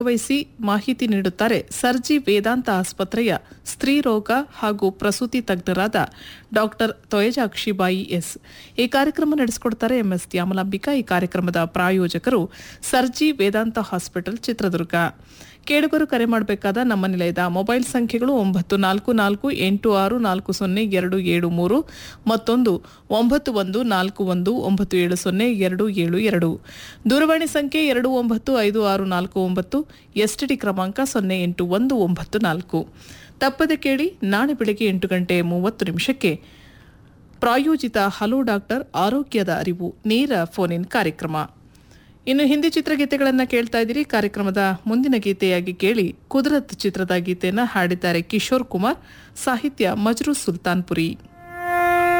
ಭಾಗವಹಿಸಿ ಮಾಹಿತಿ ನೀಡುತ್ತಾರೆ ಸರ್ಜಿ ವೇದಾಂತ ಆಸ್ಪತ್ರೆಯ ಸ್ತ್ರೀ ರೋಗ ಹಾಗೂ ಪ್ರಸೂತಿ ತಜ್ಞರಾದ ಡಾಕ್ಟರ್ ತೊಯಜಾಕ್ಷಿಬಾಯಿ ಎಸ್ ಈ ಕಾರ್ಯಕ್ರಮ ನಡೆಸಿಕೊಡ್ತಾರೆ ಎಂಎಸ್ ದ್ಯಾಮಲಾಂಬಿಕಾ ಈ ಕಾರ್ಯಕ್ರಮದ ಪ್ರಾಯೋಜಕರು ಸರ್ಜಿ ವೇದಾಂತ ಹಾಸ್ಪಿಟಲ್ ಚಿತ್ರದುರ್ಗ ಕೇಳುಗರು ಕರೆ ಮಾಡಬೇಕಾದ ನಮ್ಮ ನಿಲಯದ ಮೊಬೈಲ್ ಸಂಖ್ಯೆಗಳು ಒಂಬತ್ತು ನಾಲ್ಕು ನಾಲ್ಕು ಎಂಟು ಆರು ನಾಲ್ಕು ಸೊನ್ನೆ ಎರಡು ಏಳು ಮೂರು ಮತ್ತೊಂದು ಒಂಬತ್ತು ಒಂದು ನಾಲ್ಕು ಒಂದು ಒಂಬತ್ತು ಏಳು ಸೊನ್ನೆ ಎರಡು ಏಳು ಎರಡು ದೂರವಾಣಿ ಸಂಖ್ಯೆ ಎರಡು ಒಂಬತ್ತು ಐದು ಆರು ನಾಲ್ಕು ಒಂಬತ್ತು ಎಸ್ಟಿಡಿ ಕ್ರಮಾಂಕ ಸೊನ್ನೆ ಎಂಟು ಒಂದು ಒಂಬತ್ತು ನಾಲ್ಕು ತಪ್ಪದೆ ಕೇಳಿ ನಾಳೆ ಬೆಳಗ್ಗೆ ಎಂಟು ಗಂಟೆ ಮೂವತ್ತು ನಿಮಿಷಕ್ಕೆ ಪ್ರಾಯೋಜಿತ ಹಲೋ ಡಾಕ್ಟರ್ ಆರೋಗ್ಯದ ಅರಿವು ನೇರ ಫೋನ್ ಇನ್ ಕಾರ್ಯಕ್ರಮ ಇನ್ನು ಹಿಂದಿ ಚಿತ್ರಗೀತೆಗಳನ್ನು ಕೇಳ್ತಾ ಇದ್ದೀರಿ ಕಾರ್ಯಕ್ರಮದ ಮುಂದಿನ ಗೀತೆಯಾಗಿ ಕೇಳಿ ಕುದರತ್ ಚಿತ್ರದ ಗೀತೆಯನ್ನು ಹಾಡಿದ್ದಾರೆ ಕಿಶೋರ್ ಕುಮಾರ್ ಸಾಹಿತ್ಯ ಮಜ್ರೂ ಸುಲ್ತಾನ್ಪುರಿ